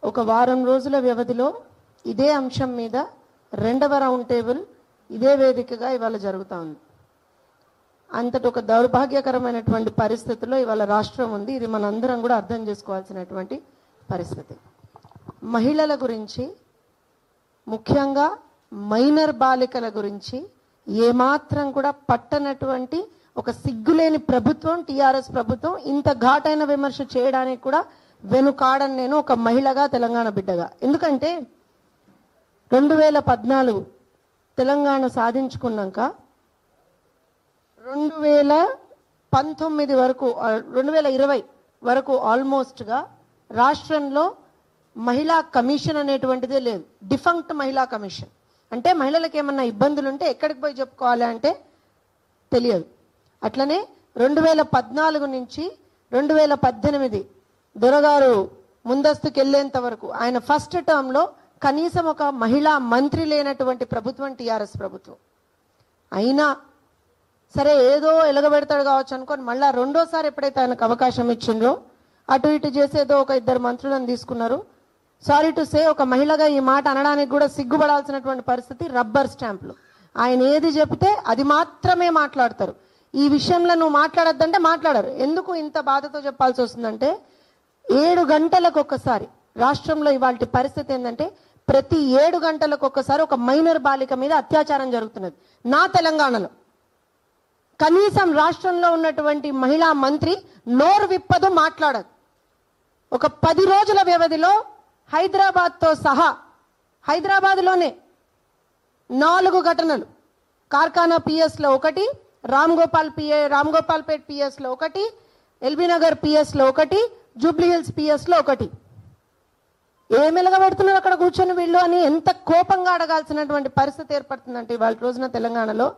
ఒక వారం రోజుల వ్యవధిలో ఇదే అంశం మీద రెండవ రౌండ్ టేబుల్ ఇదే వేదికగా ఇవాళ జరుగుతా ఉంది అంతటి ఒక దౌర్భాగ్యకరమైనటువంటి పరిస్థితిలో ఇవాళ రాష్ట్రం ఉంది ఇది మనందరం కూడా అర్థం చేసుకోవాల్సినటువంటి పరిస్థితి మహిళల గురించి ముఖ్యంగా మైనర్ బాలికల గురించి ఏమాత్రం కూడా పట్టనటువంటి ఒక సిగ్గులేని ప్రభుత్వం టిఆర్ఎస్ ప్రభుత్వం ఇంత ఘాటైన విమర్శ చేయడానికి కూడా వెనుకాడని నేను ఒక మహిళగా తెలంగాణ బిడ్డగా ఎందుకంటే రెండు వేల పద్నాలుగు తెలంగాణ సాధించుకున్నాక రెండు వేల పంతొమ్మిది వరకు ఆ, రెండు వేల ఇరవై వరకు ఆల్మోస్ట్గా రాష్ట్రంలో మహిళా కమిషన్ అనేటువంటిదే లేదు డిఫంక్ట్ మహిళా కమిషన్ అంటే మహిళలకు ఏమన్నా ఇబ్బందులు ఉంటే ఎక్కడికి పోయి చెప్పుకోవాలి అంటే తెలియదు అట్లనే రెండు వేల పద్నాలుగు నుంచి రెండు వేల పద్దెనిమిది దొరగారు ముందస్తుకు వెళ్ళేంత వరకు ఆయన ఫస్ట్ టర్మ్లో కనీసం ఒక మహిళా మంత్రి లేనటువంటి ప్రభుత్వం టీఆర్ఎస్ ప్రభుత్వం అయినా సరే ఏదో ఎలగబెడతాడు కావచ్చు అనుకొని మళ్ళా రెండోసారి ఎప్పుడైతే ఆయనకు అవకాశం ఇచ్చిండ్రో అటు ఇటు చేసేదో ఒక ఇద్దరు మంత్రులను తీసుకున్నారు సారీ టు సే ఒక మహిళగా ఈ మాట అనడానికి కూడా సిగ్గుపడాల్సినటువంటి పరిస్థితి రబ్బర్ స్టాంపులు ఆయన ఏది చెబితే అది మాత్రమే మాట్లాడతారు ఈ విషయంలో నువ్వు మాట్లాడొద్దంటే మాట్లాడరు ఎందుకు ఇంత బాధతో చెప్పాల్సి వస్తుందంటే ఏడు గంటలకు ఒక్కసారి రాష్ట్రంలో ఇవాళ పరిస్థితి ఏంటంటే ప్రతి ఏడు గంటలకు ఒక్కసారి ఒక మైనర్ బాలిక మీద అత్యాచారం జరుగుతున్నది నా తెలంగాణలో కనీసం రాష్ట్రంలో ఉన్నటువంటి మహిళా మంత్రి నోరు విప్పదు మాట్లాడదు ఒక పది రోజుల వ్యవధిలో హైదరాబాద్తో సహా హైదరాబాద్లోనే నాలుగు ఘటనలు కార్ఖానా పిఎస్లో ఒకటి రామ్ గోపాల్ పిఏ రామ్ గోపాల్ పేట్ పిఎస్లో ఒకటి ఎల్బీ నగర్ పిఎస్లో ఒకటి జూబ్లీ హిల్స్ పిఎస్లో ఒకటి ఏం ఎలగబెడుతున్నారు అక్కడ కూర్చొని వీళ్ళు అని ఎంత కోపంగా అడగాల్సినటువంటి పరిస్థితి ఏర్పడుతుందంటే ఇవాళ రోజున తెలంగాణలో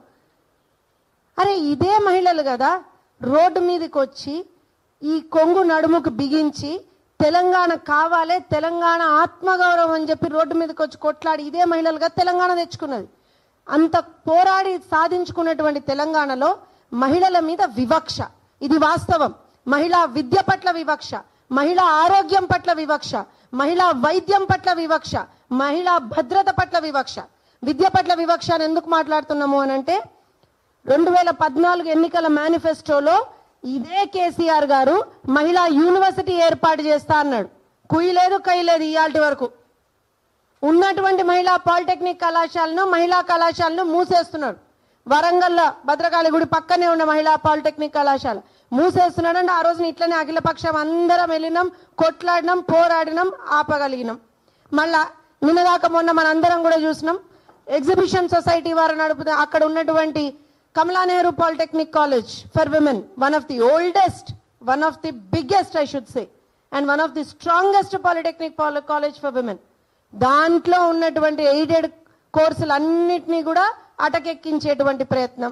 అరే ఇదే మహిళలు కదా రోడ్డు మీదకి వచ్చి ఈ కొంగు నడుముకు బిగించి తెలంగాణ కావాలే తెలంగాణ ఆత్మగౌరవం అని చెప్పి రోడ్డు మీదకి వచ్చి కొట్లాడి ఇదే మహిళలుగా తెలంగాణ తెచ్చుకున్నది అంత పోరాడి సాధించుకున్నటువంటి తెలంగాణలో మహిళల మీద వివక్ష ఇది వాస్తవం మహిళా విద్య పట్ల వివక్ష మహిళా ఆరోగ్యం పట్ల వివక్ష మహిళా వైద్యం పట్ల వివక్ష మహిళా భద్రత పట్ల వివక్ష విద్య పట్ల వివక్ష అని ఎందుకు మాట్లాడుతున్నాము అని అంటే రెండు వేల పద్నాలుగు ఎన్నికల మేనిఫెస్టోలో ఇదే కేసీఆర్ గారు మహిళా యూనివర్సిటీ ఏర్పాటు చేస్తా అన్నాడు కుయ్యలేదు కయ్యలేదు ఇయాల్టి వరకు ఉన్నటువంటి మహిళా పాలిటెక్నిక్ కళాశాలను మహిళా కళాశాలను మూసేస్తున్నాడు వరంగల్ భద్రకాళి గుడి పక్కనే ఉన్న మహిళా పాలిటెక్నిక్ కళాశాల మూసేస్తున్నాడంటే ఆ రోజున ఇట్లనే అఖిలపక్షం అందరం వెళ్ళినాం కొట్లాడినాం పోరాడినాం ఆపగలిగినాం మళ్ళా నిన్నదాకా మొన్న మనందరం కూడా చూసినాం ఎగ్జిబిషన్ సొసైటీ వారు నడుపుతా అక్కడ ఉన్నటువంటి Kamala Nehru polytechnic college for women one of the oldest one of the biggest I should say and one of the strongest polytechnic college for women దాంట్లో ఉన్నటువంటి ఎయిడెడ్ కోర్సులు అన్నిటినీ కూడా అటకెక్కించేటువంటి ప్రయత్నం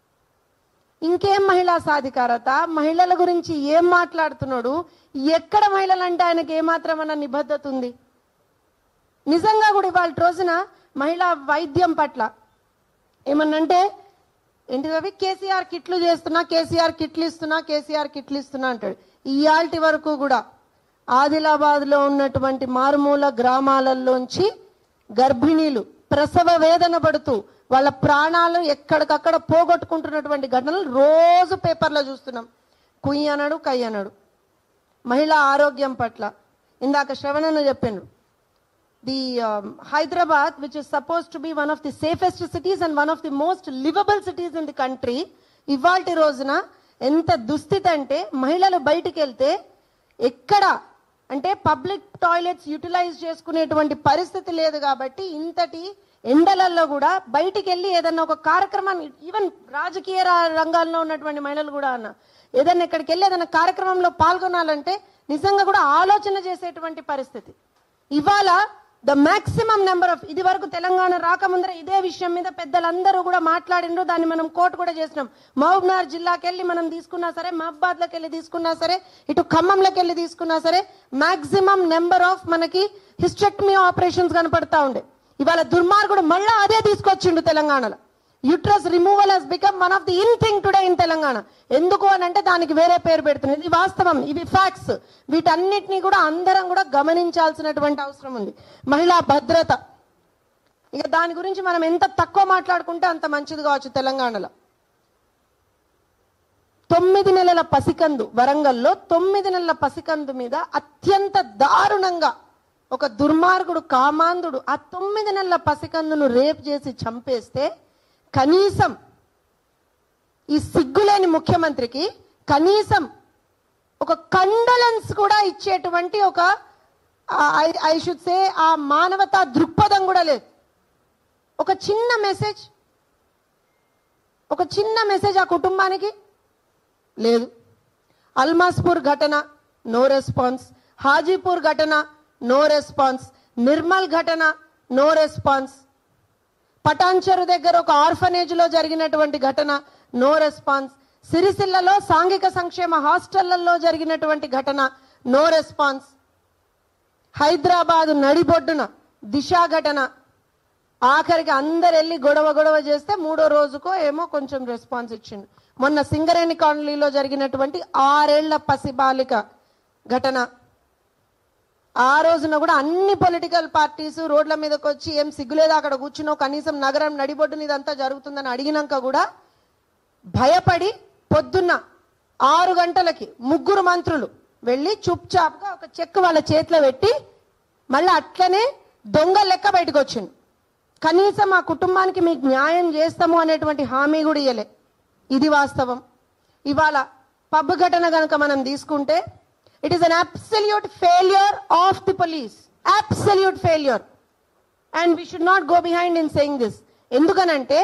ఇంకేం మహిళా సాధికారత మహిళల గురించి ఏం మాట్లాడుతున్నాడు ఎక్కడ మహిళలు అంటే ఆయనకి ఏమాత్రమన్న నిబద్ధత ఉంది నిజంగా కూడా ఇవాళ రోజున మహిళా వైద్యం పట్ల ఏమన్నంటే ఏంటిది అవి కేసీఆర్ కిట్లు చేస్తున్నా కేసీఆర్ కిట్లు ఇస్తున్నా కేసీఆర్ కిట్లు ఇస్తున్నా అంటాడు ఇయాల్టి వరకు కూడా ఆదిలాబాద్ లో ఉన్నటువంటి మారుమూల గ్రామాలలోంచి గర్భిణీలు ప్రసవ వేదన పడుతూ వాళ్ళ ప్రాణాలు ఎక్కడికక్కడ పోగొట్టుకుంటున్నటువంటి ఘటనలు రోజు పేపర్లో చూస్తున్నాం కుయ్యి అనడు కయ్యి అనడు మహిళా ఆరోగ్యం పట్ల ఇందాక శ్రవణను చెప్పాను the um, Hyderabad, which is supposed to be one of the safest cities and one of the most livable cities in the country, ఇవాల్టి రోజున ఎంత దుస్థితి అంటే మహిళలు బయటికి వెళ్తే ఎక్కడ అంటే పబ్లిక్ టాయిలెట్స్ యూటిలైజ్ చేసుకునేటువంటి పరిస్థితి లేదు కాబట్టి ఇంతటి ఎండలలో కూడా బయటికి వెళ్ళి ఏదన్నా ఒక కార్యక్రమాన్ని ఈవెన్ రాజకీయ రా- రంగాల్లో ఉన్నటువంటి మహిళలు కూడా అన్న ఏదన్నా ఇక్కడికి వెళ్ళి ఏదైనా కార్యక్రమంలో పాల్గొనాలంటే నిజంగా కూడా ఆలోచన చేసేటువంటి పరిస్థితి ఇవాళ ద మాక్సిమం నెంబర్ ఆఫ్ ఇది వరకు తెలంగాణ రాకముందర ఇదే విషయం మీద పెద్దలందరూ కూడా మాట్లాడిండ్రు దాన్ని మనం కోర్టు కూడా చేసినాం మహబూబ్నగర్ జిల్లాకి వెళ్ళి మనం తీసుకున్నా సరే మహబాద్లోకి వెళ్ళి తీసుకున్నా సరే ఇటు ఖమ్మంలోకి వెళ్ళి తీసుకున్నా సరే మాక్సిమం నెంబర్ ఆఫ్ మనకి హిస్టెక్టమీ ఆపరేషన్స్ కనపడతా ఉండే ఇవాళ దుర్మార్గుడు మళ్ళా అదే తీసుకొచ్చిండు తెలంగాణలో uterus removal he's become one of the in thing today in Telangana ఎందుకు అని అంటే దానికి వేరే పేరు పెడుతున్నారు ఇది వాస్తవం ఇవి ఫ్యాక్ట్స్ వీటన్నిటిని కూడా అందరం కూడా గమనించాల్సినటువంటి అవసరం ఉంది మహిళా భద్రత ఇక దాని గురించి మనం ఎంత తక్కువ మాట్లాడుకుంటే అంత మంచిది కావచ్చు తెలంగాణలో తొమ్మిది నెలల పసికందు వరంగల్లో తొమ్మిది నెలల పసికందు మీద అత్యంత దారుణంగా ఒక దుర్మార్గుడు కామాంధుడు ఆ తొమ్మిది నెలల పసికందును రేప్ చేసి చంపేస్తే కనీసం ఈ సిగ్గులేని ముఖ్యమంత్రికి కనీసం ఒక కండలెన్స్ కూడా ఇచ్చేటువంటి ఒక ఐ షుడ్ సే ఆ మానవతా దృక్పథం కూడా లేదు ఒక చిన్న మెసేజ్ ఒక చిన్న మెసేజ్ ఆ కుటుంబానికి లేదు అల్మాస్పూర్ ఘటన నో రెస్పాన్స్ హాజీపూర్ ఘటన నో రెస్పాన్స్ నిర్మల్ ఘటన నో రెస్పాన్స్ పటాన్చెరు దగ్గర ఒక ఆర్ఫనేజ్ లో జరిగినటువంటి ఘటన నో రెస్పాన్స్ సిరిసిల్లలో సాంఘిక సంక్షేమ హాస్టళ్లలో జరిగినటువంటి ఘటన నో రెస్పాన్స్ హైదరాబాద్ నడిబొడ్డున దిశ ఘటన ఆఖరికి అందరు వెళ్ళి గొడవ గొడవ చేస్తే మూడో రోజుకో ఏమో కొంచెం రెస్పాన్స్ ఇచ్చిండు మొన్న సింగరేణి కాలనీలో జరిగినటువంటి ఆరేళ్ల పసిబాలిక ఘటన ఆ రోజున కూడా అన్ని పొలిటికల్ పార్టీస్ రోడ్ల మీదకి వచ్చి ఏం సిగ్గులేదు అక్కడ కూర్చున్నో కనీసం నగరం నడిబొడ్డున ఇదంతా జరుగుతుందని అడిగినాక కూడా భయపడి పొద్దున్న ఆరు గంటలకి ముగ్గురు మంత్రులు వెళ్ళి చుప్ చాప్గా ఒక చెక్ వాళ్ళ చేతిలో పెట్టి మళ్ళీ అట్లనే దొంగ లెక్క బయటకు వచ్చింది కనీసం ఆ కుటుంబానికి మీకు న్యాయం చేస్తాము అనేటువంటి హామీ కూడా ఇయ్యలే ఇది వాస్తవం ఇవాళ పబ్ ఘటన కనుక మనం తీసుకుంటే it is an absolute failure of the police absolute failure and we should not go behind in saying this ఎందుకనంటే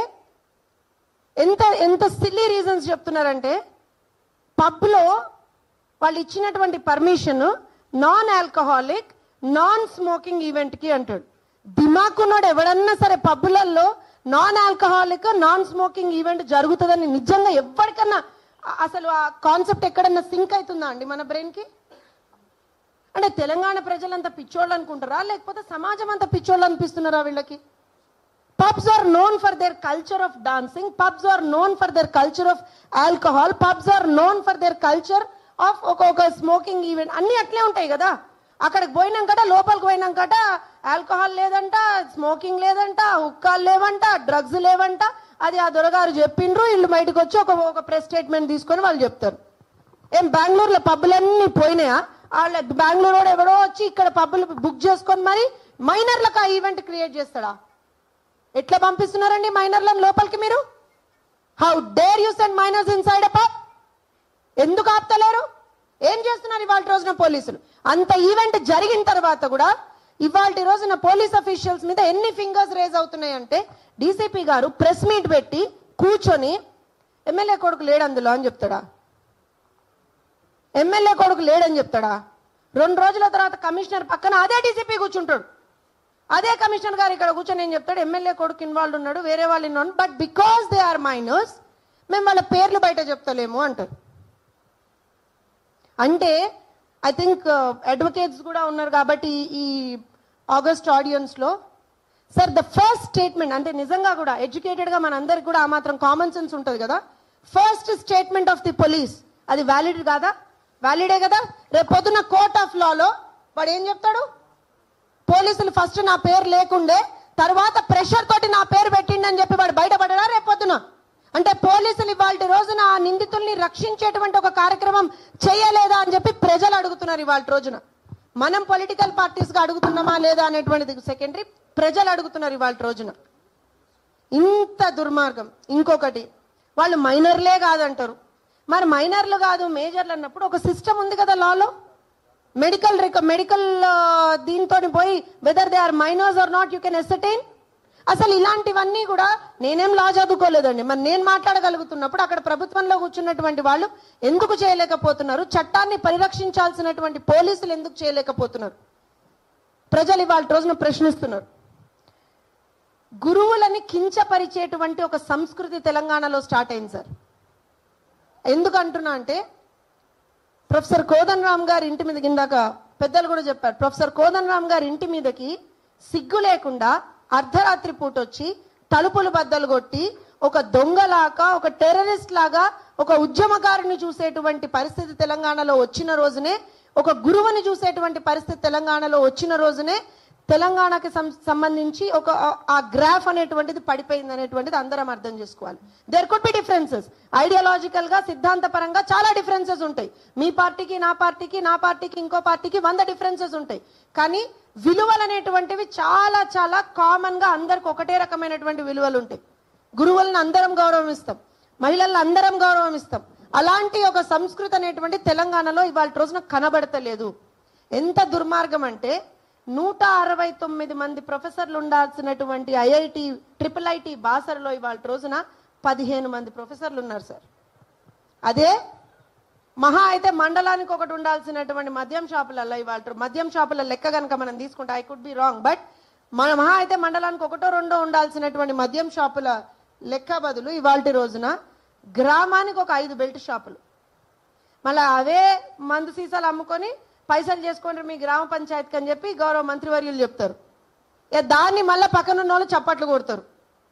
ఎంత ఎంత సిల్లీ రీజన్స్ చెప్తున్నారంటే పబ్లో వాళ్ళు ఇచ్చినటువంటి permission non alcoholic non smoking ఈవెంట్కి అంటాడు దిమాకున్నాడు ఎవడన్నా సరే పబ్బులలో non alcoholic non smoking event జరుగుతుందని నిజంగా ఎవరికన్నా అ- అసలు ఆ కాన్సెప్ట్ ఎక్కడన్నా సింక్ అవుతుందా అండి మన బ్రెయిన్కి అంటే తెలంగాణ ప్రజలంతా పిచ్చోళ్ళు అనుకుంటారా లేకపోతే సమాజం అంతా పిచ్చోళ్ళు అనిపిస్తున్నారా వీళ్ళకి pubs are known for their culture of dancing pubs are known for their culture of alcohol pubs are known for their culture of ఒక ఒక స్మోకింగ్ ఈవెంట్ అన్ని అట్లే ఉంటాయి కదా అక్కడికి పోయినాకట లోపలికి పోయినాకట ఆల్కహాల్ లేదంట స్మోకింగ్ లేదంట హుక్కాలు లేవంట డ్రగ్స్ లేవంట అది ఆ దొరగారు చెప్పిండ్రు వీళ్ళు బయటకు వచ్చి ఒక ఒక ప్రెస్ స్టేట్మెంట్ తీసుకొని వాళ్ళు చెప్తారు ఏం బెంగళూరులో పబ్బులన్నీ పోయినాయా వాళ్ళ బెంగళూరు వాడు ఎవడో వచ్చి ఇక్కడ పబ్బులు బుక్ చేసుకొని మరి మైనర్లకు ఆ ఈవెంట్ క్రియేట్ చేస్తాడా ఎట్లా పంపిస్తున్నారండి మైనర్లను లోపలికి మీరు how dare you send minors inside a pub ఎందుకు ఆపుతలేరు ఏం చేస్తున్నారు ఇవాళ రోజున పోలీసులు అంత ఈవెంట్ జరిగిన తర్వాత కూడా ఇవాళ రోజున పోలీస్ అఫీషియల్స్ మీద ఎన్ని ఫింగర్స్ రేజ్ అవుతున్నాయంటే డీసీపీ గారు ప్రెస్ మీట్ పెట్టి కూర్చొని ఎమ్మెల్యే కొడుకు లేడు అందులో అని చెప్తాడా ఎమ్మెల్యే కొడుకు లేడని చెప్తాడా రెండు రోజుల తర్వాత కమిషనర్ పక్కన అదే డీసీపీ కూర్చుంటాడు అదే కమిషనర్ గారు ఇక్కడ కూర్చొని ఏం చెప్తాడు ఎమ్మెల్యే కొడుకు ఇన్వాల్వ్ ఉన్నాడు వేరే వాళ్ళు involve but because they are minors మేము వాళ్ళ పేర్లు బయట చెప్తలేము అంటారు అంటే ఐ థింక్ అడ్వకేట్స్ కూడా ఉన్నారు కాబట్టి ఈ ఆగస్ట్ ఆడియన్స్ లో సార్ ద ఫస్ట్ స్టేట్మెంట్ అంటే నిజంగా కూడా ఎడ్యుకేటెడ్ గా మనందరికి కూడా ఆ మాత్రం కామన్ సెన్స్ ఉంటుంది కదా first statement of the police అది వ్యాలిడ్ కాదా వ్యాలిడే కదా రేపు పొద్దున్న కోర్ట్ ఆఫ్ లాలో వాడు ఏం చెప్తాడు పోలీసులు ఫస్ట్ నా పేరు లేకుండే తర్వాత ప్రెషర్ తోటి నా పేరు పెట్టిండని చెప్పి వాడు బయటపడడా రేపొద్దున అంటే పోలీసులు ఇవాళ రోజున ఆ నిందితుల్ని రక్షించేటువంటి ఒక కార్యక్రమం చేయలేదా అని చెప్పి ప్రజలు అడుగుతున్నారు ఇవాళ రోజున మనం పొలిటికల్ పార్టీస్ గా అడుగుతున్నామా లేదా అనేటువంటిది సెకండరీ ప్రజలు అడుగుతున్నారు ఇవాళ రోజున ఇంత దుర్మార్గం ఇంకొకటి వాళ్ళు మైనర్లే కాదంటారు మరి మైనర్లు కాదు మేజర్లు అన్నప్పుడు ఒక సిస్టమ్ ఉంది కదా లాలో మెడికల్ మెడికల్ దీంతో పోయి whether they are minors or not you can ascertain అసలు ఇలాంటివన్నీ కూడా నేనేం లా చదువుకోలేదండి మరి నేను మాట్లాడగలుగుతున్నప్పుడు అక్కడ ప్రభుత్వంలో కూర్చున్నటువంటి వాళ్ళు ఎందుకు చేయలేకపోతున్నారు చట్టాన్ని పరిరక్షించాల్సినటువంటి పోలీసులు ఎందుకు చేయలేకపోతున్నారు ప్రజలు ఇవాళ రోజున ప్రశ్నిస్తున్నారు గురువులని కించపరిచేటువంటి ఒక సంస్కృతి తెలంగాణలో స్టార్ట్ అయింది సార్ ఎందుకు అంటున్నా అంటే ప్రొఫెసర్ కోదన్ రామ్ గారి ఇంటి మీద ఇందాక పెద్దలు కూడా చెప్పారు ప్రొఫెసర్ కోదన్ రామ్ గారి ఇంటి మీదకి సిగ్గు లేకుండా అర్ధరాత్రి పూట వచ్చి తలుపులు బద్దలు కొట్టి ఒక దొంగలాగా ఒక టెర్రరిస్ట్ లాగా ఒక ఉద్యమకారుని చూసేటువంటి పరిస్థితి తెలంగాణలో వచ్చిన రోజునే ఒక గురువుని చూసేటువంటి పరిస్థితి తెలంగాణలో వచ్చిన రోజునే తెలంగాణకి సం- సంబంధించి ఒక ఆ- ఆ గ్రాఫ్ అనేటువంటిది పడిపోయింది అనేటువంటిది అందరం అర్థం చేసుకోవాలి there could be differences ideological గా సిద్ధాంతపరంగా చాలా డిఫరెన్సెస్ ఉంటాయి మీ పార్టీకి నా పార్టీకి నా పార్టీకి ఇంకో పార్టీకి వంద డిఫరెన్సెస్ ఉంటాయి కానీ విలువలు అనేటువంటివి చాలా చాలా కామన్ గా అందరికి ఒకటే రకమైనటువంటి విలువలు ఉంటాయి గురువులను అందరం గౌరవం ఇస్తాం మహిళలను అందరం గౌరవం ఇస్తాం అలాంటి ఒక సంస్కృతి అనేటువంటి తెలంగాణలో ఇవాళ రోజున కనబడతలేదు ఎంత దుర్మార్గం అంటే నూట అరవై తొమ్మిది మంది ప్రొఫెసర్లు ఉండాల్సినటువంటి ఐఐటి ట్రిపుల్ ఐటి బాసరలో ఇవాళ రోజున పదిహేను మంది ప్రొఫెసర్లు ఉన్నారు సార్ అదే మహా అయితే మండలానికి ఒకటి ఉండాల్సినటువంటి మద్యం షాపులలో ఇవాళ మద్యం షాపుల లెక్క కనుక మనం తీసుకుంటే I could be wrong but మన మహా అయితే మండలానికి ఒకటో రెండో ఉండాల్సినటువంటి మద్యం షాపుల లెక్క బదులు ఇవాళ రోజున గ్రామానికి ఒక ఐదు బెల్ట్ షాపులు మళ్ళీ అవే మందు సీసాలు అమ్ముకొని పైసలు చేసుకోండి మీ గ్రామ పంచాయతీకి అని చెప్పి గౌరవ మంత్రివర్యులు చెప్తారు ఇక దాన్ని మళ్ళీ పక్కనున్న వాళ్ళు చప్పట్లు కొడతారు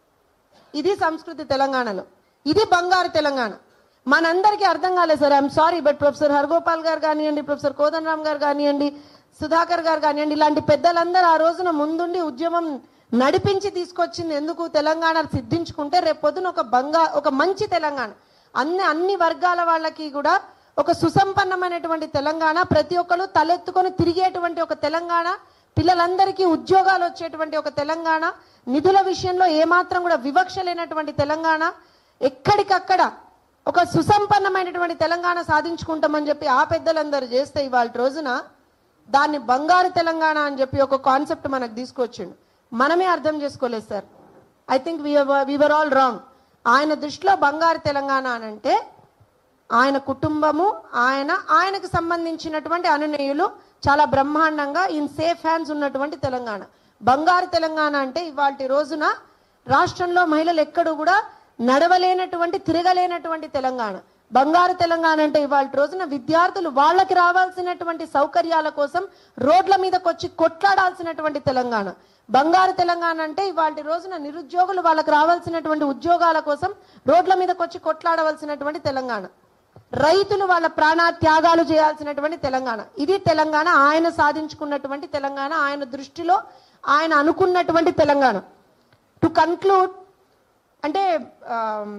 ఇది సంస్కృతి తెలంగాణలో ఇది బంగారు తెలంగాణ మనందరికీ అర్థం కాలేదు sir I'm sorry but professor Haragopal గారు కానివ్వండి ప్రొఫెసర్ కోదండరామ్ గారు కానివ్వండి సుధాకర్ గారు కానివ్వండి ఇలాంటి పెద్దలందరూ ఆ రోజున ముందుండి ఉద్యమం నడిపించి తీసుకొచ్చింది ఎందుకు తెలంగాణ సిద్ధించుకుంటే రేపు పొద్దున ఒక బంగా ఒక మంచి తెలంగాణ అన్ని అన్ని వర్గాల వాళ్ళకి కూడా ఒక సుసంపన్నమైనటువంటి తెలంగాణ ప్రతి ఒక్కరు తలెత్తుకొని తిరిగేటువంటి ఒక తెలంగాణ పిల్లలందరికీ ఉద్యోగాలు వచ్చేటువంటి ఒక తెలంగాణ నిధుల విషయంలో ఏమాత్రం కూడా వివక్ష లేనటువంటి తెలంగాణ ఎక్కడికక్కడ ఒక సుసంపన్నమైనటువంటి తెలంగాణ సాధించుకుంటామని చెప్పి ఆ పెద్దలందరూ చేస్తే ఇవాళ రోజున దాన్ని బంగారు తెలంగాణ అని చెప్పి ఒక కాన్సెప్ట్ మనకు తీసుకొచ్చిండు మనమే అర్థం చేసుకోలేదు sir I think we're all wrong ఆయన దృష్టిలో బంగారు తెలంగాణ అని అంటే ఆయన కుటుంబము ఆయన ఆయనకు సంబంధించినటువంటి అనునయులు చాలా బ్రహ్మాండంగా ఇన్ సేఫ్ హ్యాండ్స్ ఉన్నటువంటి తెలంగాణ బంగారు తెలంగాణ అంటే ఇవాళ రోజున రాష్ట్రంలో మహిళలు ఎక్కడు కూడా నడవలేనటువంటి తిరగలేనటువంటి తెలంగాణ బంగారు తెలంగాణ అంటే ఇవాళ రోజున విద్యార్థులు వాళ్ళకి రావాల్సినటువంటి సౌకర్యాల కోసం రోడ్ల మీదకి వచ్చి కొట్లాడాల్సినటువంటి తెలంగాణ బంగారు తెలంగాణ అంటే ఇవాళ రోజున నిరుద్యోగులు వాళ్ళకి రావాల్సినటువంటి ఉద్యోగాల కోసం రోడ్ల మీదకి వచ్చి కొట్లాడవలసినటువంటి తెలంగాణ రైతులు వాళ్ళ ప్రాణ త్యాగాలు చేయాల్సినటువంటి తెలంగాణ ఇది తెలంగాణ ఆయన సాధించుకున్నటువంటి తెలంగాణ ఆయన దృష్టిలో ఆయన అనుకున్నటువంటి తెలంగాణ టు కన్క్లూడ్ అంటే ఆమ్,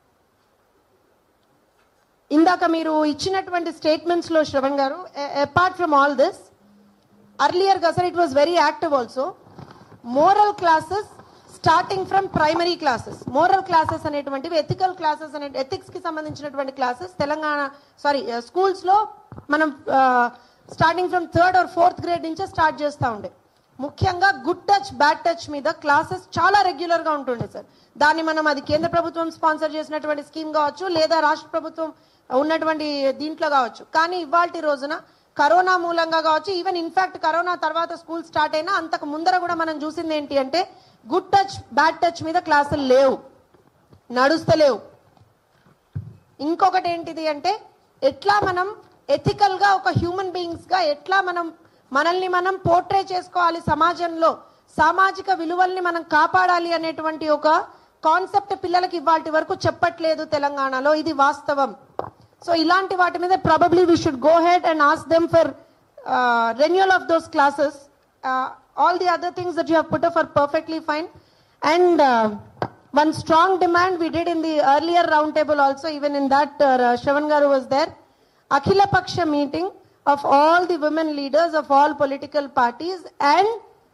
ఇందాక మీరు ఇచ్చినటువంటి స్టేట్మెంట్స్ లో శ్రవణ్ గారు apart from all this earlier గా sir it was very active also moral classes starting from primary classes moral classes అనేటువంటివి ఎథికల్ క్లాసెస్ అనే ఎథిక్స్ కి సంబంధించినటువంటి క్లాసెస్ తెలంగాణ సారీ స్కూల్స్ లో మనం starting from third or fourth grade నుంచే start చేస్తూ ఉండే ముఖ్యంగా గుడ్ టచ్ బ్యాడ్ టచ్ మీద క్లాసెస్ చాలా రెగ్యులర్ గా ఉంటుండే సార్ దాన్ని మనం అది కేంద్ర ప్రభుత్వం స్పాన్సర్ చేసినటువంటి స్కీమ్ కావచ్చు లేదా రాష్ట్ర ప్రభుత్వం ఉన్నటువంటి దీంట్లో కావచ్చు కానీ ఇవాళ రోజున కరోనా మూలంగా కావచ్చు ఈవెన్ ఇన్ఫాక్ట్ కరోనా తర్వాత స్కూల్ స్టార్ట్ అయినా అంతకు ముందర కూడా మనం చూసింది ఏంటి అంటే గుడ్ టచ్ బ్యాడ్ టచ్ మీద క్లాసులు లేవు నడుస్తలేవు ఇంకొకటి ఏంటిది అంటే ఎట్లా మనం ఎథికల్ గా ఒక హ్యూమన్ బీయింగ్స్ గా ఎట్లా మనం మనల్ని మనం పోర్ట్రే చేసుకోవాలి సమాజంలో సామాజిక విలువల్ని మనం కాపాడాలి అనేటువంటి ఒక కాన్సెప్ట్ పిల్లలకి ఇవాటి వరకు చెప్పట్లేదు తెలంగాణలో ఇది వాస్తవం సో ఇలాంటి వాటి మీద probably we should go head and ask them for renewal of those classes all the other things that you have put for perfectly fine and one strong demand we did in the earlier roundtable also, even in that uh, Shravan Garu was there. Akhila Paksha meeting of all the women leaders of all political parties and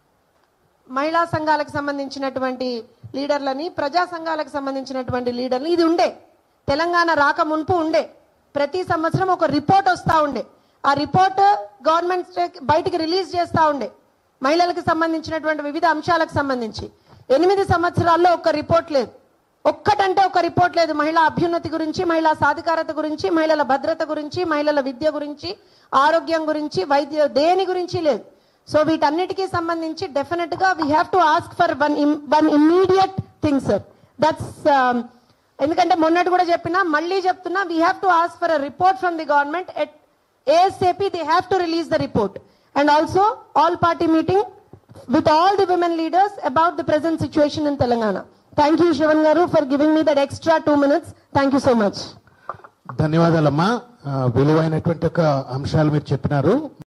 మహిళా సంఘాలకు సంబంధించినటువంటి లీడర్లని ప్రజా సంఘాలకు సంబంధించినటువంటి లీడర్లు ఇది ఉండే తెలంగాణ రాక మున్పు ఉండే ప్రతి సంవత్సరం ఒక రిపోర్ట్ వస్తా ఉండే ఆ రిపోర్ట్ గవర్నమెంట్ బయటికి రిలీజ్ చేస్తా ఉండే మహిళలకు సంబంధించినటువంటి వివిధ అంశాలకు సంబంధించి ఎనిమిది సంవత్సరాల్లో ఒక్క రిపోర్ట్ లేదు ఒక్కటంటే ఒక రిపోర్ట్ లేదు మహిళా అభ్యున్నతి గురించి మహిళా సాధికారత గురించి మహిళల భద్రత గురించి మహిళల విద్య గురించి ఆరోగ్యం గురించి వైద్య దేని గురించి లేదు సో వీటన్నిటికీ సంబంధించి డెఫినెట్ గా we have to ask for one one immediate thing sir that's ఎందుకంటే మొన్నటి కూడా చెప్పినా మళ్ళీ చెప్తున్నా we have to ask for a report from the government at ASAP, they have to release the report. And also, all party meeting with all the women leaders about the present situation in Telangana. Thank you Shivan గారు for giving me that extra two minutes thank you so much ధన్యవాదాలమ్మా ఆ, విలువైనటువంటి ఒక అంశాలు మీరు చెప్పినారు